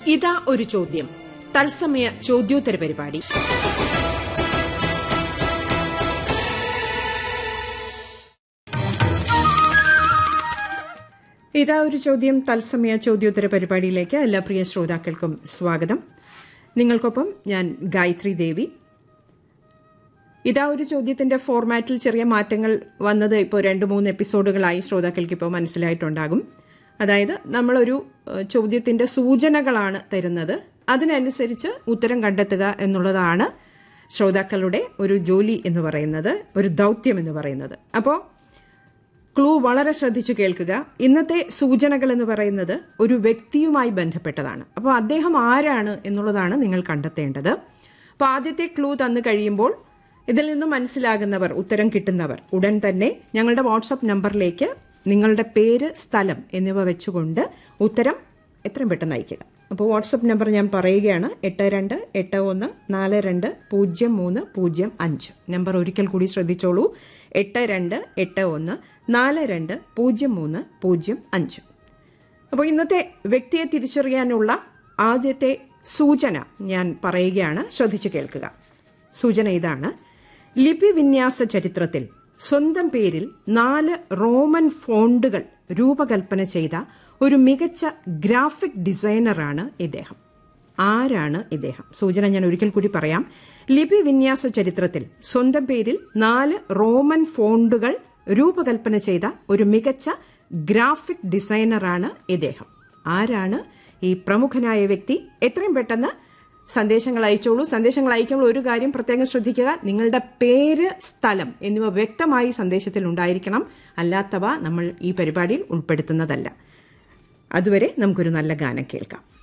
ഇതാ ഒരു ചോദ്യം തത്സമയ ചോദ്യോത്തര പരിപാടി ഇതാ ഒരു ചോദ്യം തത്സമയ ചോദ്യോത്തര പരിപാടിയിലേക്ക് എല്ലാ പ്രിയ ശ്രോതാക്കൾക്കും സ്വാഗതം നിങ്ങൾക്കൊപ്പം ഞാൻ ഗായത്രി ദേവി ഇതാ ഒരു ചോദ്യത്തിന്റെ ഫോർമാറ്റിൽ ചെറിയ മാറ്റങ്ങൾ വന്നത് ഇപ്പോൾ രണ്ട് മൂന്ന് എപ്പിസോഡുകളായി ശ്രോതാക്കൾക്ക് ഇപ്പോൾ മനസ്സിലായിട്ടുണ്ടാകും അതായത് നമ്മളൊരു ഏഹ്, ചോദ്യത്തിന്റെ സൂചനകളാണ് തരുന്നത് അതിനനുസരിച്ച് ഉത്തരം കണ്ടെത്തുക എന്നുള്ളതാണ് ശ്രോതാക്കളുടെ ഒരു ജോലി എന്ന് പറയുന്നത് ഒരു ദൗത്യം എന്ന് പറയുന്നത് അപ്പോൾ ക്ലൂ വളരെ ശ്രദ്ധിച്ചു കേൾക്കുക ഇന്നത്തെ സൂചനകൾ എന്ന് പറയുന്നത് ഒരു വ്യക്തിയുമായി ബന്ധപ്പെട്ടതാണ് അപ്പോൾ അദ്ദേഹം ആരാണ് എന്നുള്ളതാണ് നിങ്ങൾ കണ്ടെത്തേണ്ടത് അപ്പോൾ ആദ്യത്തെ ക്ലൂ തന്നു കഴിയുമ്പോൾ ഇതിൽ നിന്നും മനസ്സിലാകുന്നവർ ഉത്തരം കിട്ടുന്നവർ ഉടൻ തന്നെ ഞങ്ങളുടെ വാട്സപ്പ് നമ്പറിലേക്ക് നിങ്ങളുടെ പേര് സ്ഥലം എന്നിവ വെച്ചുകൊണ്ട് ഉത്തരം എത്രയും പെട്ടെന്ന് അയക്കുക അപ്പോൾ വാട്സപ്പ് നമ്പർ ഞാൻ പറയുകയാണ് എട്ട് രണ്ട് എട്ട് ഒന്ന് നാല് രണ്ട് പൂജ്യം മൂന്ന് പൂജ്യം അഞ്ച് നമ്പർ ഒരിക്കൽ കൂടി ശ്രദ്ധിച്ചോളൂ എട്ട് രണ്ട് എട്ട് ഒന്ന് നാല് രണ്ട് പൂജ്യം മൂന്ന് പൂജ്യം അഞ്ച് അപ്പോൾ ഇന്നത്തെ വ്യക്തിയെ തിരിച്ചറിയാനുള്ള ആദ്യത്തെ സൂചന ഞാൻ പറയുകയാണ് ശ്രദ്ധിച്ചു കേൾക്കുക സൂചന ഇതാണ് ലിപി വിന്യാസ ചരിത്രത്തിൽ സ്വന്തം പേരിൽ നാല് റോമൻ ഫോണ്ടുകൾ രൂപകൽപ്പന ചെയ്ത ഒരു മികച്ച ഗ്രാഫിക് ഡിസൈനറാണ് ഇദ്ദേഹം ആരാണ് ഇദ്ദേഹം സൂചന ഞാൻ ഒരിക്കൽ കൂടി പറയാം ലിപി വിന്യാസ ചരിത്രത്തിൽ സ്വന്തം പേരിൽ നാല് റോമൻ ഫോണ്ടുകൾ രൂപകൽപ്പന ചെയ്ത ഒരു മികച്ച ഗ്രാഫിക് ഡിസൈനറാണ് ഇദ്ദേഹം ആരാണ് ഈ പ്രമുഖനായ വ്യക്തി എത്രയും പെട്ടെന്ന് സന്ദേശങ്ങൾ അയച്ചോളൂ സന്ദേശങ്ങൾ അയക്കുമ്പോൾ ഒരു കാര്യം പ്രത്യേകം ശ്രദ്ധിക്കുക നിങ്ങളുടെ പേര് സ്ഥലം എന്നിവ വ്യക്തമായി സന്ദേശത്തിൽ ഉണ്ടായിരിക്കണം അല്ലാത്തവ നമ്മൾ ഈ പരിപാടിയിൽ ഉൾപ്പെടുത്തുന്നതല്ല അതുവരെ നമുക്കൊരു നല്ല ഗാനം കേൾക്കാം